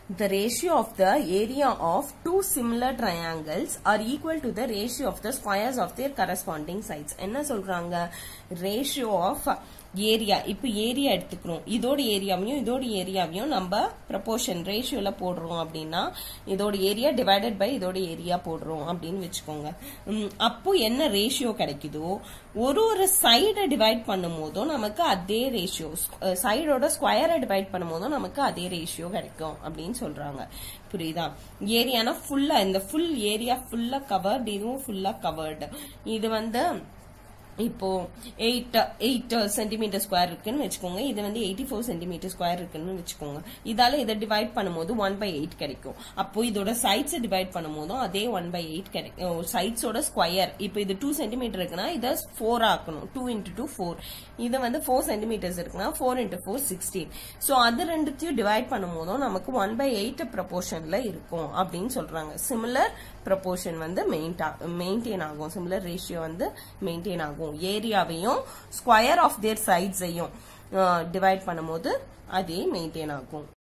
the ratio of the area of two similar triangles are equal to the ratio of the squares of their corresponding sides என்ன சொல்றாங்க ratio of area இப்போ area எடுத்துக்கிறோம் இதோட ஏரியாவையும் இதோட ஏரியாவையும் நம்ம proportion ரேஷியோல போடுறோம் அப்படின்னா இதோட ஏரியா டிவைடட் பை இதோட ஏரியா போடுறோம் அப்படின்னு வச்சுக்கோங்க உம், அப்போ என்ன ரேஷியோ கிடைக்குதோ ஒரு ஒரு சைடை டிவைட் பண்ணும் போதும் நமக்கு அதே ரேஷியோ சைடோட ஸ்கொயரை டிவைட் பண்ணும் போதும் நமக்கு அதே ரேஷியோ கிடைக்கும் அப்படின்னு சொல்றாங்க புரியுதா ஏரியானா ஃபுல்லா இந்த ஃபுல் ஏரியா ஃபுல்லா கவர்டு இதுவும் ஃபுல்லா கவர்டு இது வந்து இப்போ எயிட் எயிட் சென்டிமீட்டர் ஸ்கொயர் இருக்குன்னு வச்சுக்கோங்க இது வந்து எயிட்டி ஃபோர் சென்டிமீட்டர் ஸ்கொயர் இருக்குன்னு வச்சுக்கோங்க இதால இதை டிவைட் பண்ணும்போது ஒன் பை எயிட் கிடைக்கும் அப்போ இதோட சைட்ஸ் டிவைட் பண்ணும்போதும் அதே ஒன் பை எயிட் கிடைக்கும் சைட்ஸோட ஸ்கொயர் இப்போ இது டூ சென்டிமீட்டர் இருக்குன்னா இதை ஃபோர் ஆக்கணும் டூ இன்டூ டூ ஃபோர் இது வந்து ஃபோர் சென்டிமீட்டர்ஸ் இருக்குன்னா four into four sixteen so அது ரெண்டுத்தையும் டிவைட் பண்ணும்போதும் நமக்கு ஒன் பை எயிட் ப்ரப்போர்ஷன்ல இருக்கும் அப்படின்னு சொல்றாங்க சிமிலர் ப்ரப்போர்ஷன் வந்து மெயின்டைன் ஆகும் சிமிலர் ரேஷியோ வந்து மெயின்டைன் ஆகும் ஏரியாவையும் ஸ்கொயர் ஆஃப் தேர் சைட்ஸையும் டிவைட் பண்ணும்போது அதே மெயின்டைன் ஆகும்